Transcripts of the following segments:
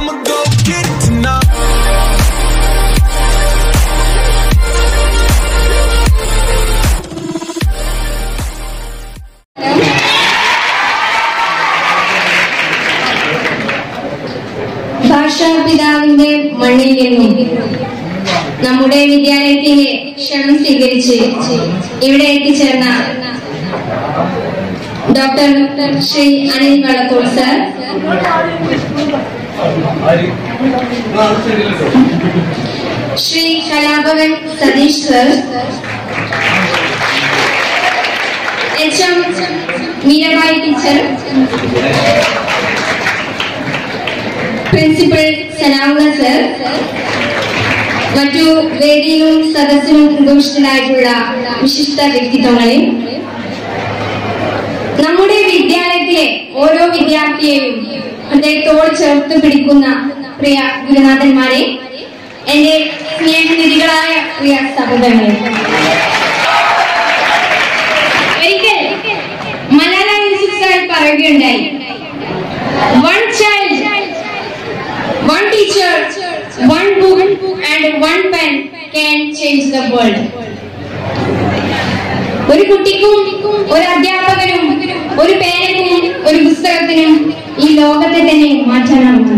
I'ma go get it tonight. ഭാഷാപിതാവിന്റെ മണ്ണിൽ നിന്നും നമ്മുടെ വിദ്യാലയത്തിന്റെ ക്ഷണം സ്വീകരിച്ച് ഇവിടെ എത്തിച്ചേർന്ന doctor Shri Anil Vallathol sir Shri Kalabhavan Satheesh sir H M Meerabai teacher principal Salamulla sir മറ്റു വേദിയിലും സദസ്സിലും ഉപവിഷ്ടരായിട്ടുള്ള വിശിഷ്ട വ്യക്തിത്വങ്ങളെ നമ്മുടെ വിദ്യാലയത്തിലെ ഓരോ വിദ്യാർത്ഥിയെയും ഹൃദയത്തോട് ചേർത്ത് പിടിക്കുന്ന പ്രിയ ഗുരുനാഥന്മാരെ എന്റെ സ്നേഹനിധികളായ പ്രിയ സഹോദരങ്ങളെ ഒരിക്കൽ മലാല യൂസുഫ് സാഹിബ് പറയുകയുണ്ടായി one child one teacher one book and one pen can change the world ഒരു കുട്ടിക്കും ഒരു അധ്യാപകനും ഒരു പേനക്കും ഒരു പുസ്തകത്തിനും ഈ ലോകത്തെ തന്നെ മാറ്റാനാവുന്നു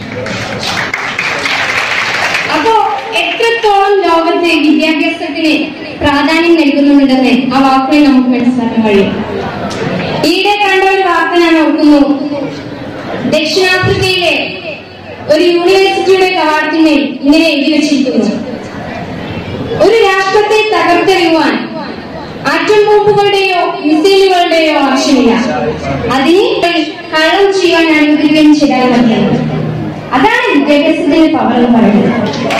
അപ്പോ എത്രത്തോളം ലോകത്തെ വിദ്യാഭ്യാസത്തിന് പ്രാധാന്യം നൽകുന്നുണ്ടെന്ന് ആ വാക്കുകളിൽ നമുക്ക് മനസ്സിലാക്കാൻ കഴിയും ഈയിടെ കണ്ട ഒരു വാർത്ത ഞാൻ ഓർക്കുന്നു ദക്ഷിണാഫ്രിക്കയിലെ ഒരു യൂണിവേഴ്സിറ്റിയുടെ കവാടത്തിന്മേൽ ഇങ്ങനെ എഴുതി വെച്ചിരിക്കുന്നു ഒരു രാഷ്ട്രത്തെ തകർത്തെറിയുവാൻ ആറ്റം ബോംബുകളുടെയോ മിസൈലുകളുടെയോ ആവശ്യമില്ല അതിനെ കള്ളം ചെയ്യാൻ അനുവദിക്കുകയും ചെയ്താൽ മതിയാണ് അതാണ് വിദ്യാഭ്യാസത്തിന്റെ പവർ എന്ന് പറയുന്നത്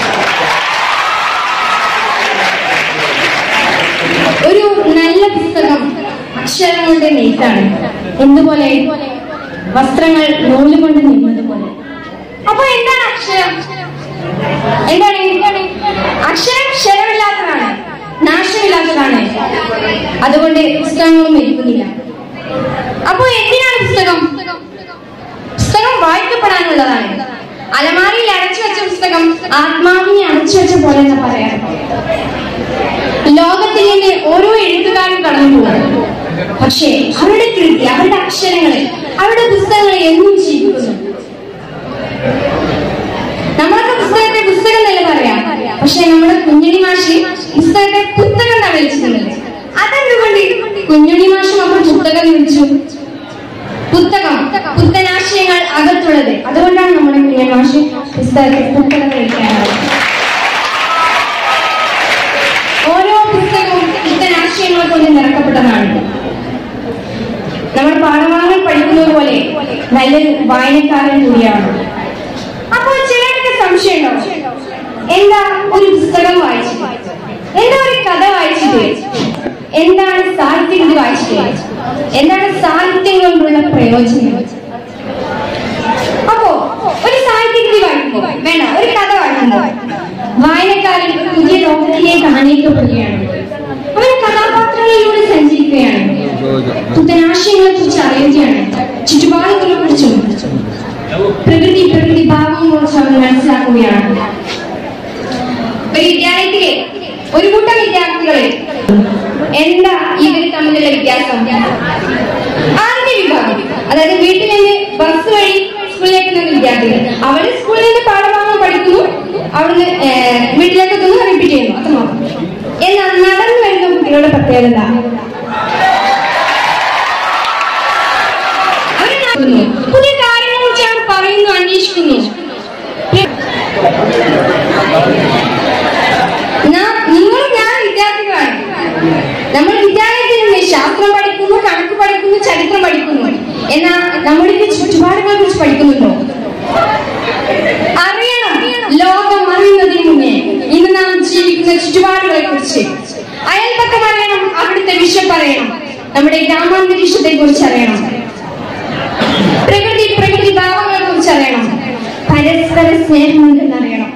ഒരു നല്ല പുസ്തകം അക്ഷരങ്ങളുടെ നെയ്ത്താണ് എന്തുപോലെ വസ്ത്രങ്ങൾ നൂല് കൊണ്ട് നെയ്യുന്നതുപോലെ അപ്പൊ എന്താണ് അക്ഷരം എന്താണ് എന്താണ് അക്ഷരം ക്ഷരമില്ലാത്തതാണ് നാശമില്ലാത്തതാണ് അതുകൊണ്ട് പുസ്തകങ്ങളും മരിക്കുന്നില്ല അപ്പൊ എന്തിനാണ് പുസ്തകം പുസ്തകം വായിക്കപ്പെടാനുള്ളതാണ് അലമാരിയിൽ അടച്ചു വെച്ച പുസ്തകം ആത്മാവിനെ അടച്ചു വെച്ച പോലെ എന്ന് പറയാം ലോകത്തിൽ നിന്ന് ഓരോ എഴുത്തുകാരും കടന്നു പോകും പക്ഷേ അവരുടെ കൃതി അവരുടെ അക്ഷരങ്ങളെ അവരുടെ പുസ്തകങ്ങളെ എന്നും ജീവിക്കുന്നു നമ്മളൊക്കെ പുസ്തകത്തെ പുസ്തകം എന്നല്ല പറയാം പക്ഷെ നമ്മുടെ കുഞ്ഞണി മാഷി പുസ്തകത്തെ പുസ്തകം എന്നാണ് വിളിച്ചിട്ടുള്ളത് അതെന്തുകൊണ്ട് കുഞ്ഞണി മാഷി നമ്മൾ പുസ്തകം എന്ന് വിളിച്ചു പുസ്തകം പുത്തനാശയങ്ങൾ അകത്തുള്ളത് അതുകൊണ്ടാണ് നമ്മുടെ കുഞ്ഞണി മാഷി പുസ്തകത്തെ പുസ്തകം വിളിക്കാറുള്ളത് ഓരോ പുസ്തകവും പുത്തനാശയങ്ങൾ കൊണ്ട് നിറക്കപ്പെട്ടതാണ് നമ്മൾ പാഠഭാഗങ്ങൾ പഠിക്കുന്നത് പോലെ നല്ലൊരു വായനക്കാരൻ കൂടിയാണ് അപ്പോൾ ചിലർക്ക് സംശയം ഉണ്ടാവും എന്താ ഒരു പുസ്തകം വായിച്ചിട്ട് എന്താ ഒരു കഥ വായിച്ചിട്ട് എന്താണ് സാഹിത്യം വായിച്ചിട്ട് എന്താണ് സാഹിത്യം കൊണ്ടുള്ള പ്രയോജനം അപ്പോ ഒരു സാഹിത്യകൃതി വായിക്കുമ്പോ വേണ്ട ഒരു കഥ വായിക്കുമ്പോ വായനക്കാരൻ ഒരു പുതിയ ലോകത്തിലേക്ക് ആനയിക്കപ്പെടുകയാണ് അവൻ കഥാപാത്രങ്ങളിലൂടെ സഞ്ചരിക്കുകയാണ് പുത്തനാശയങ്ങളെ കുറിച്ച് അറിയുകയാണ് ചുറ്റുപാടുകളെ കുറിച്ചും പ്രകൃതി പ്രകൃതി ഭാവങ്ങളെ കുറിച്ച് അവൻ മനസ്സിലാക്കുകയാണ് ഒരു വിദ്യാലയത്തിലെ ഒരു കൂട്ടം വിദ്യാർത്ഥികളെ എന്താ ഇവർ തമ്മിലുള്ള വ്യത്യാസം ആദ്യ വിഭാഗം അതായത് വീട്ടിൽ നിന്ന് ബസ് വഴി സ്കൂളിലേക്ക് എത്തുന്ന വിദ്യാർത്ഥികൾ അവര് സ്കൂളിൽ നിന്ന് പാഠഭാഗം പഠിക്കുന്നു അവിടുന്ന് ഏർ, വീട്ടിലേക്ക് എത്തുന്നു റിപ്പീറ്റ് ചെയ്യുന്നു അത് മാത്രം എന്നാൽ നടന്നു വരുന്ന കുട്ടികളുടെ പ്രത്യേകത അവര് നടക്കുന്നു. പുതിയ കാര്യങ്ങളെ കുറിച്ച് അവർ പറയുന്നു അന്വേഷിക്കുന്നു നാം- നിങ്ങളും ഞാൻ വിദ്യാർത്ഥികളാണ് നമ്മൾ വിദ്യാലയത്തിൽ നിന്ന് ശാസ്ത്രം പഠിക്കുന്നു കണക്ക് പഠിക്കുന്നു ചരിത്രം പഠിക്കുന്നു എന്നാൽ നമ്മുടെ ഈ ചുറ്റുപാടുകളെ കുറിച്ച് പഠിക്കുന്നുണ്ടോ അറിയണം ലോകം അറിയുന്നതിന് മുന്നേ ഇന്ന് നാം ജീവിക്കുന്ന ചുറ്റുപാടുകളെ കുറിച്ച് അയൽപക്കം അറിയണം അവിടുത്തെ വിഷം പറയണം നമ്മുടെ ഗ്രാമാന്തരീക്ഷത്തെ കുറിച്ച് അറിയണം പ്രകൃതി പ്രകൃതി ഭാവങ്ങളെ കുറിച്ച് അറിയണം പരസ്പര സ്നേഹം എന്തെന്നറിയണം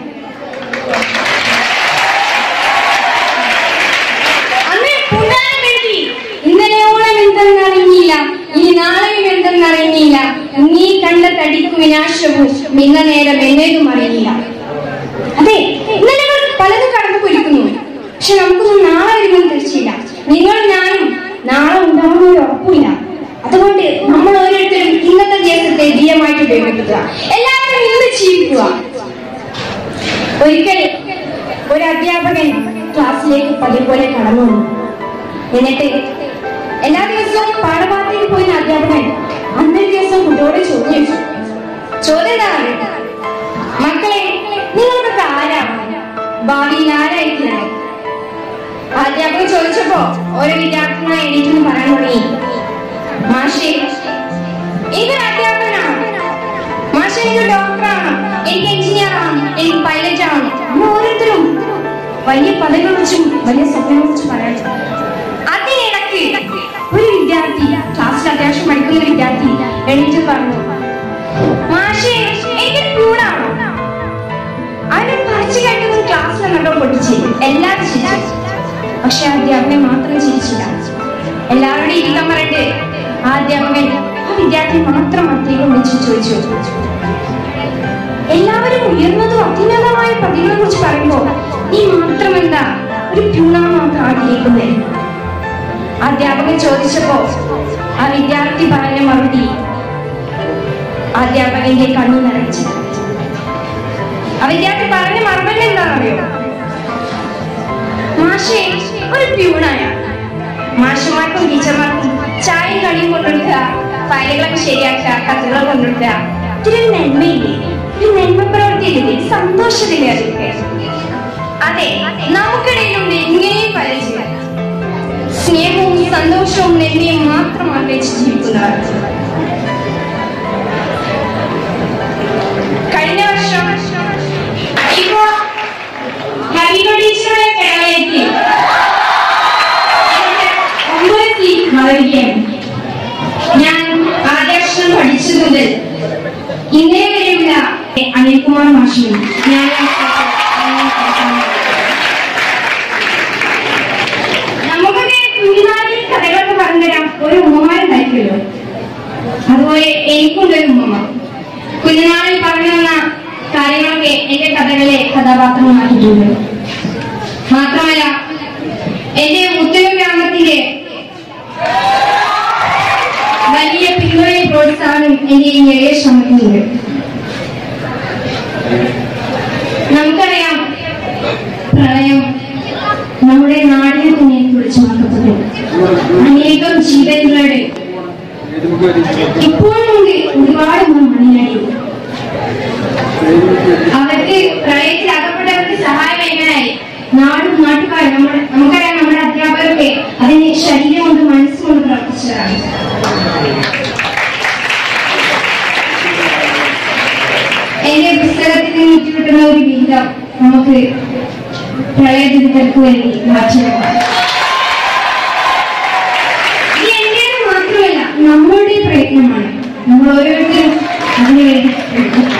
അന്ന് പുരാണം എഴുതി ഇന്നലെയോളം എന്തെന്നറിഞ്ഞില്ല ഇനി നാളെയും എന്തെന്നറിഞ്ഞില്ല നീ കണ്ട തടിക്കും വിനാശവും നിന്ന നേരം എന്നേതും അറിയില്ല അതെ ഇന്നലെ നമ്മൾ പലതും കടന്നു പോയിരിക്കുന്നു പക്ഷെ നമുക്കൊന്നും നാളെ വരുമെന്ന് തീർച്ചയില്ല നിങ്ങൾ ഞാനും നാളെ ഉണ്ടാവുന്ന ഒരു ഉറപ്പില്ല അതുകൊണ്ട് നമ്മൾ ഓരോരുത്തരും ഇന്നത്തെ ദിവസത്തെ ധീരമായിട്ട് ഉപയോഗിക്കുക എല്ലാവരും ഇന്ന് ജീവിക്കുക ഒരിക്കൽ ഒരു അധ്യാപകൻ ക്ലാസ്സിലേക്ക് പതിവ് പോലെ കടന്നു വന്നു എന്നിട്ട് എല്ലാ ദിവസവും പാഠഭാഗത്തേക്ക് പോയിരുന്ന അധ്യാപകൻ അന്നൊരു ദിവസം കുട്ടിയോട് ചോദ്യം ചോദിച്ചു ചോദ്യം എന്താണ് മക്കളെ നിങ്ങൾക്കൊക്കെ ആരാണ് ഭാവിയിൽ ആരായിരിക്കണം അധ്യാപകൻ ചോദിച്ചപ്പോ ഓരോ വിദ്യാർത്ഥിനെ എണീറ്റെന്ന് പറയാൻ തുടങ്ങി മാഷേ എനിക്കൊരു അധ്യാപകനാണ് മാഷ എനിക്ക് ഡോക്ടറാണ് എനിക്ക് എഞ്ചിനീയർ ആണ് എനിക്ക് പൈലറ്റ് ആണ് നമ്മൾ ഓരോരുത്തരും വലിയ പദവികൾ വെച്ചും വലിയ സ്വപ്നങ്ങൾ വെച്ചും പറയാൻ അതിനിടയ്ക്ക് ഒരു വിദ്യാർത്ഥി ക്ലാസ്സിൽ അത്യാവശ്യം പഠിക്കുന്ന ഒരു വിദ്യാർത്ഥി എണീറ്റ് പറഞ്ഞു മാഷേ എനിക്ക് പ്യൂണാണ് അവനെ പറിച്ചു കേട്ടതും ക്ലാസ്സിൽ നല്ലോ പൊട്ടിച്ച് എല്ലാവരും ചിരിച്ചു പക്ഷെ ആ അധ്യാപകനെ മാത്രം ചിരിച്ചില്ല എല്ലാവരുടെയും ഇരിക്കാൻ പറഞ്ഞിട്ട് ആ അധ്യാപകൻ ആ വിദ്യാർത്ഥി മാത്രം അത്തേക്ക് വിളിച്ചു ചോദിച്ചു എല്ലാവരും ഉയർന്നതും അത്യുന്നതമായ പതിവിനെ കുറിച്ച് പറയുമ്പോൾ നീ മാത്രം എന്താ ഒരു പ്യൂണാണ് മാത്രം ആഗ്രഹിക്കുന്നത് അധ്യാപകൻ ചോദിച്ചപ്പോ ആ വിദ്യാർത്ഥി പറഞ്ഞ മറുപടി അധ്യാപകന്റെ കണ്ണു നിറച്ചു ആ വിദ്യാർത്ഥി പറഞ്ഞ മറുപടി എന്താണെന്നറിയോ മാഷേ ഒരു പ്യൂണായ മാഷന്മാർക്കും ടീച്ചർമാർക്കും ചായയും കടിയും കൊണ്ടുകൊടുക്കുക ഫയലുകളൊക്കെ ശരിയാക്കുക കത്തുകൾ കൊണ്ടുകൊടുക്കുക ഇതൊരു നന്മയില്ലേ ഒരു നന്മ പ്രവർത്തിയില്ലേ സന്തോഷത്തില്ലേ അതൊക്കെ അതെ നമുക്കിടയിലുണ്ട് ഇങ്ങനെയും പലരും സ്നേഹവും സന്തോഷവും നന്മയും മാത്രം ആഗ്രഹിച്ച് ജീവിക്കുന്നവർ കഴിഞ്ഞ വർഷം ഇപ്പോ ഹരിക ടീച്ചറുടെ കേരളത്തിൽ ഒമ്പത് സീറ്റ് മറിയുകയാണ് ഞാൻ ആദ്യാക്ഷരം പഠിച്ചു മുതൽ ഇന്നേ വരെയുള്ള അനിൽകുമാർ മാഷിനും ഞാൻ നമുക്കൊക്കെ കുഞ്ഞുനാളിൽ കഥകളൊക്കെ പറഞ്ഞുതരാം ഒരു ഉമ്മമാരുണ്ടായിരിക്കുമല്ലോ അതുപോലെ എനിക്കുണ്ട് ഒരു ഉമ്മ കുഞ്ഞുനാളിൽ പറഞ്ഞു തന്ന കാര്യങ്ങളൊക്കെ എന്റെ കഥകളെ കഥാപാത്രമാക്കിയിട്ടുണ്ട് മാത്രമല്ല എന്റെ മുത്തല ഗ്രാമത്തിന്റെ വലിയ പിന്തുണയും പ്രോത്സാഹനം എന്റെ ഈ ചെറിയ ശ്രമത്തിനുണ്ട് നമുക്കറിയാം പ്രളയം നമ്മുടെ നാടിനെ തന്നെ കുറിച്ച് മാറ്റപ്പെട്ടു അനേകം ജീവനുകളുടെ ഇപ്പോഴുമുണ്ട് ഒരുപാട് മണ്ണിനടി അവർക്ക് പ്രളയത്തിൽ അകപ്പെട്ടവർക്ക് സഹായം എങ്ങനെയായി നാടും നാട്ടുകാരും നമ്മുടെ നമുക്കറിയാം നമ്മുടെ അധ്യാപകരൊക്കെ അതിന് ശരീരം കൊണ്ട് മനസ്സുകൊണ്ട് പ്രവർത്തിച്ചതാണ് എന്റെ പുസ്തകത്തിൽ നിന്ന് കിട്ടുന്ന ഒരു വിഹിതം നമുക്ക് പ്രളയദുരിതർക്ക് വേണ്ടി മാറ്റിവെക്കാം ഇത് എന്റേത് മാത്രമല്ല നമ്മളുടെ പ്രയത്നമാണ് നമ്മൾ ഓരോരുത്തരും അതിനുവേണ്ടി പ്രയത്നിക്കണം.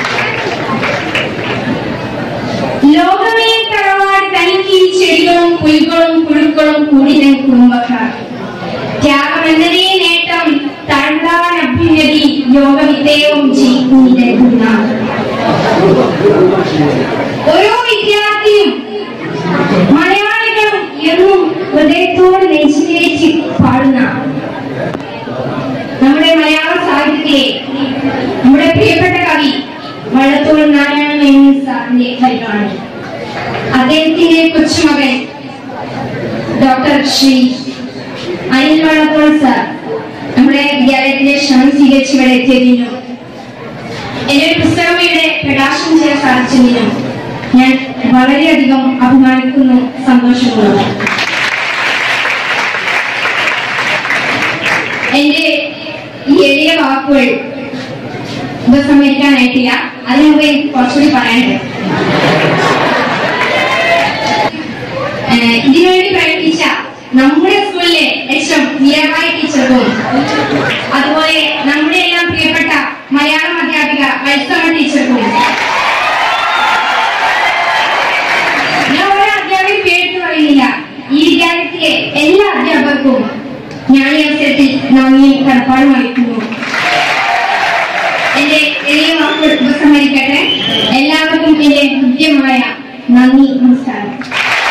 ലോകമേ തറവാട് തനിക്ക് ഈ ചെടികളും പുലികളും പുഴുക്കളും കൂടിന കുടുംബക്കാർ ത്യാഗമെന്നതേ നേട്ടം താഴ്ത്താൻ അഭ്യുന്നതി യോഗവിദ്യവും ജയിക്കുന്നില്ല ഓരോ വിദ്യാർത്ഥിയും മലയാളികളും എന്നും ഹൃദയത്തോട് നെഞ്ചിലേക്ക് പാടുന്ന നമ്മുടെ മലയാള സാഹിത്യത്തിലെ നമ്മുടെ പ്രിയപ്പെട്ട കവി വള്ളത്തോൾ നാരായണ മേനോൻ സാറിന്റെ വരികളാണ് അദ്ദേഹത്തിന്റെ കൊച്ചുമകൻ ഡോക്ടർ ശ്രീ അനിൽ വള്ളത്തോൾ സാർ നമ്മുടെ വിദ്യാലയത്തിലെ ക്ഷണം സ്വീകരിച്ച് ഇവിടെ എത്തിയതിനും എന്റെ ഒരു പുസ്തകം ഇവിടെ പ്രകാശനം ചെയ്യാൻ സാധിച്ചതിനും ഞാൻ വളരെയധികം അഭിമാനിക്കുന്നു സന്തോഷപ്പെടുന്നു എന്റെ ഈ എളിയ വാക്കുകൾ ഉപസംഹരിക്കാനായിട്ടില്ല അതിനു മുമ്പ് എനിക്ക് കുറച്ചുകൂടി പറയാനുണ്ട് ഏഹ് ഇതിനുവേണ്ടി പ്രയത്നിച്ച നമ്മുടെ സ്കൂളിലെ എച്ച് എം മീരാബായി ടീച്ചർക്കും അതുപോലെ നമ്മുടെ എല്ലാം പ്രിയപ്പെട്ട മലയാളം അധ്യാപിക വത്സമ ടീച്ചർക്കും ഞാൻ ഓരോ അധ്യാപക പേരെടുത്ത് പറയുന്നില്ല ഈ വിദ്യാലയത്തിലെ എല്ലാ അധ്യാപകർക്കും ഞാൻ ഈ അവസരത്തിൽ നന്ദിയും കടപ്പാടും അറിയിക്കുന്നു എന്റെ നന്ദി നമസ്കാരം